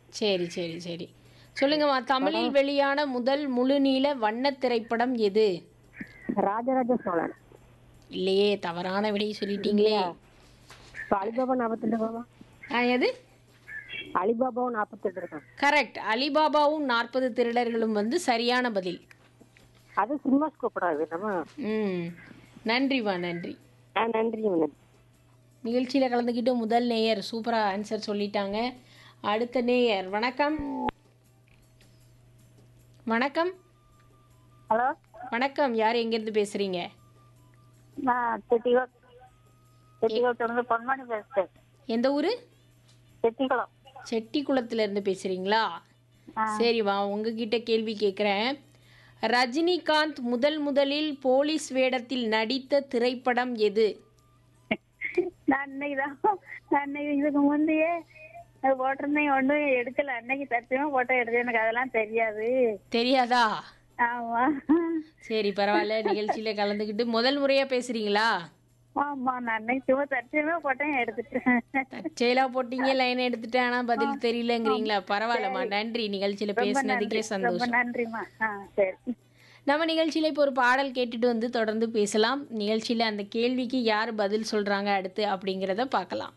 சரி சரி சரி சொல்லுங்கம்மா தமிழில் வெளியான முதல் முழுநீள வண்ணத் திரைப்படம் எது ராஜராஜ சோழன் இல்லையே தவறான விடையை சொல்லிட்டீங்களே இப்ப அலிபாபா நாற்பத்தெட்டு இருக்காமா ஆ எது அலிபாபாவும் நாற்பத்தெட்டு இருக்கான் கரெக்ட் அலிபாபாவும் நாற்பது திருடர்களும் வந்து சரியான பதில் அது சினிமா ஸ்கோப்படாது நம்ம ம் நன்றிம்மா நன்றி ஆ நன்றி மேடம் நிகழ்ச்சியில் கலந்துக்கிட்டு முதல் நேயர் சூப்பராக ஆன்சர் சொல்லிட்டாங்க அடுத்த நேயர் வணக்கம் வணக்கம் ஹலோ வணக்கம் யார் எங்கேருந்து பேசுகிறீங்க நான் செட்டிகுளம் செட்டிகுளத்துல பொன்மணி பேசுறேன் எந்த ஊர் செட்டிகுளம் செட்டிக்குளத்துல இருந்து பேசுகிறீங்களா சரிம்மா உங்ககிட்ட கேள்வி கேட்குறேன் ரஜினிகாந்த் முதல் முதலில் போலீஸ் வேடத்தில் நடித்த திரைப்படம் எது நான் இன்னைக்குதான் நான் இன்னைக்கு இதுக்கு முந்தையே அது போட்டிருந்தேன் ஒன்றும் எடுக்கல அன்னைக்கு தச்சுமா போட்டோ எடுத்து எனக்கு அதெல்லாம் தெரியாது தெரியாதா ஆமா சரி பரவாயில்ல நிகழ்ச்சியில் கலந்துக்கிட்டு முதல் முறையாக பேசுகிறீங்களா ஆமா நான் அன்னைக்கு சும்மா தச்சுமே போட்டேன் எடுத்துட்டேன் தற்செயலாக போட்டீங்க லைன் எடுத்துட்டேன் ஆனால் பதில் தெரியலங்கிறீங்களா பரவாயில்லம்மா நன்றி நிகழ்ச்சியில் பேசினதுக்கே ரொம்ப சந்தோஷம் நன்றிம்மா ஆ சரி நம்ம நிகழ்ச்சியில் இப்போ ஒரு பாடல் கேட்டுட்டு வந்து தொடர்ந்து பேசலாம் நிகழ்ச்சியில் அந்த கேள்விக்கு யார் பதில் சொல்கிறாங்க அடுத்து அப்படிங்கிறத பார்க்கலாம்